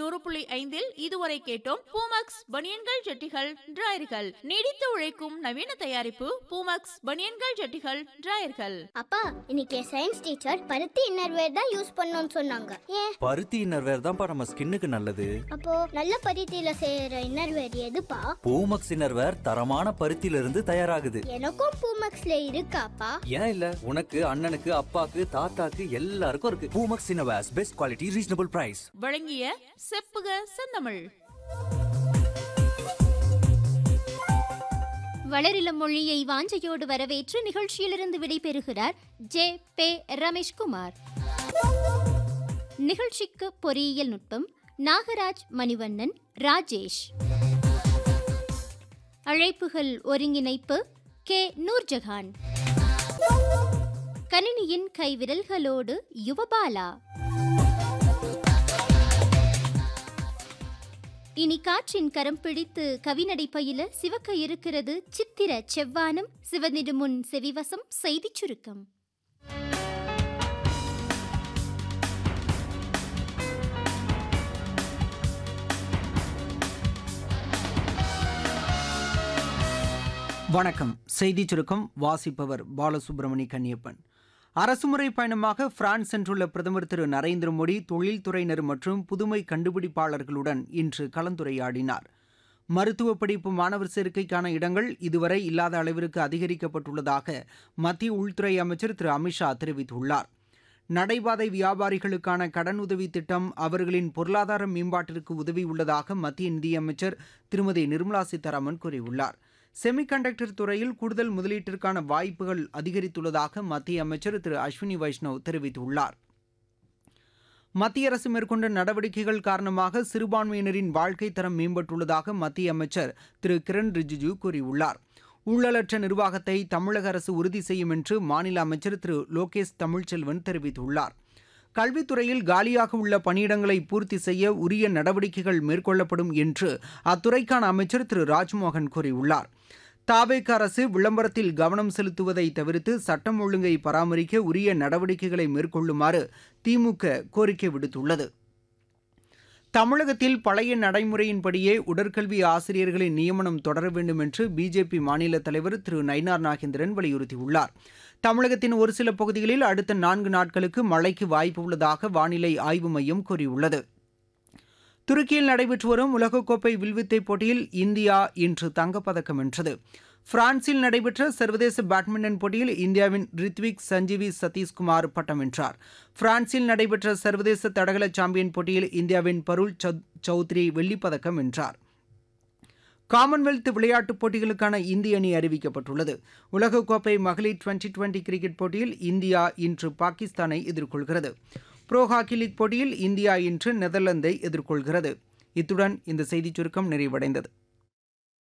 நூறு புள்ளி ஐந்தில் இதுவரை கேட்டோம் பூமக்ஸ் பனியன்கள் ஜட்டிகள் டிராயர்கள் நீடித்து உழைக்கும் நவீன தயாரிப்பு பூமக்ஸ் பனியன்கள் ஜட்டிகள் டிராயர்கள் அப்பா இன்னைக்கு சயின்ஸ் டீச்சர் பருத்தி இன்னர்வேர் தான் யூஸ் பண்ணணும்னு சொன்னாங்க ஏன் பருத்தி இன்னர்வேர் தான்ப்பா நம்ம ஸ்கின்னுக்கு நல்லது அப்போ நல்ல பருத்தியில செய்யற இன்னர்வேர் எதுப்பா பூமக்ஸ் இன்னர்வேர் தரமான பருத்தியில இருந்து தயாராகுது எனக்கும் பூமக்ஸ்ல இருக்காப்பா ஏன் இல்ல உனக்கு அண்ணனுக்கு அப்பாக்கு தாத்தாக்கு எல்லாருக்கும் இருக்கு Poomex innerwears best quality reasonable price வழங்கிய செப்புக செந்தமிழ் வளரிளம் மொழியை வாஞ்சையோடு வரவேற்று நிகழ்ச்சியிலிருந்து விடைபெறுகிறார் ஜே பே ரமேஷ்குமார் நிகழ்ச்சிக்கு பொறியியல் நுட்பம் நாகராஜ் மணிவண்ணன் ராஜேஷ் அழைப்புகள் ஒருங்கிணைப்பு கே நூர்ஜஹான் கணினியின் கைவிரல்களோடு யுவபாலா இனி காற்றின் கரம் பிடித்து கவிநடை பயில சிவக்க இருக்கிறது சித்திர செவ்வானம் சிவனிடுமுன் செவிவசம் செய்திச் சுருக்கம் வணக்கம் செய்தி சுருக்கம் வாசிப்பவர் பாலசுப்ரமணி கன்னியப்பன் அரசுமுறை பயணமாக பிரான்ஸ் சென்றுள்ள பிரதமர் திரு நரேந்திர மோடி தொழில்துறையினர் மற்றும் புதுமை கண்டுபிடிப்பாளர்களுடன் இன்று கலந்துரையாடினார் மருத்துவ படிப்பு மாணவர் சேர்க்கைக்கான இடங்கள் இதுவரை இல்லாத அளவிற்கு அதிகரிக்கப்பட்டுள்ளதாக மத்திய உள்துறை அமைச்சர் திரு அமித்ஷா தெரிவித்துள்ளார் நடைபாதை வியாபாரிகளுக்கான கடனுதவி திட்டம் அவர்களின் பொருளாதார மேம்பாட்டிற்கு உதவியுள்ளதாக மத்திய நிதியமைச்சர் திருமதி நிர்மலா சீதாராமன் கூறியுள்ளார் செமிகண்டக்டர் துறையில் கூடுதல் முதலீட்டிற்கான வாய்ப்புகள் அதிகரித்துள்ளதாக மத்திய அமைச்சர் திரு அஸ்வினி வைஷ்ணவ் தெரிவித்துள்ளார் மத்திய அரசு மேற்கொண்ட நடவடிக்கைகள் காரணமாக சிறுபான்மையினரின் வாழ்க்கை தரம் மேம்பட்டுள்ளதாக மத்திய அமைச்சர் திரு கிரண் ரிஜிஜு கூறியுள்ளார் ஊழலற்ற நிர்வாகத்தை தமிழக அரசு உறுதி செய்யும் என்று மாநில அமைச்சர் திரு லோகேஷ் தமிழ்ச்செல்வன் தெரிவித்துள்ளார் கல்வித்துறையில் காலியாக உள்ள பணியிடங்களை பூர்த்தி செய்ய உரிய நடவடிக்கைகள் மேற்கொள்ளப்படும் என்று அத்துறைக்கான அமைச்சர் திரு ராஜ்மோகன் கூறியுள்ளார் தாவேக அரசு விளம்பரத்தில் கவனம் செலுத்துவதை தவிர்த்து சட்டம் ஒழுங்கை பராமரிக்க உரிய நடவடிக்கைகளை மேற்கொள்ளுமாறு திமுக கோரிக்கை விடுத்துள்ளது தமிழகத்தில் பழைய நடைமுறையின்படியே உடற்கல்வி ஆசிரியர்களின் நியமனம் தொடர வேண்டும் என்று பிஜேபி மாநில தலைவர் திரு நயினார் நாகேந்திரன் வலியுறுத்தியுள்ளார் தமிழகத்தின் ஒரு சில பகுதிகளில் அடுத்த நான்கு நாட்களுக்கு மழைக்கு வாய்ப்பு உள்ளதாக வானிலை ஆய்வு மையம் கூறியுள்ளது துருக்கியில் நடைபெற்று வரும் உலகக்கோப்பை வில்வித்தை போட்டியில் இந்தியா இன்று தங்கப்பதக்கம் வென்றது பிரான்சில் நடைபெற்ற சர்வதேச பேட்மிண்டன் போட்டியில் இந்தியாவின் ரித்விக் சஞ்சீவி சதீஷ்குமார் பட்டம் வென்றார் பிரான்சில் நடைபெற்ற சர்வதேச தடகள சாம்பியன் போட்டியில் இந்தியாவின் பருள் சௌத்ரி வெள்ளிப்பதக்கம் வென்றார் காமன்வெல்த் விளையாட்டுப் போட்டிகளுக்கான இந்திய அணி அறிவிக்கப்பட்டுள்ளது உலகக்கோப்பை மகளிர் டுவெண்டி டுவெண்டி கிரிக்கெட் போட்டியில் இந்தியா இன்று பாகிஸ்தானை எதிர்கொள்கிறது ப்ரோ ஹாக்கி லீக் போட்டியில் இந்தியா இன்று நெதர்லாந்தை எதிர்கொள்கிறது இத்துடன் இந்த செய்திச் சுருக்கம் நிறைவடைந்தது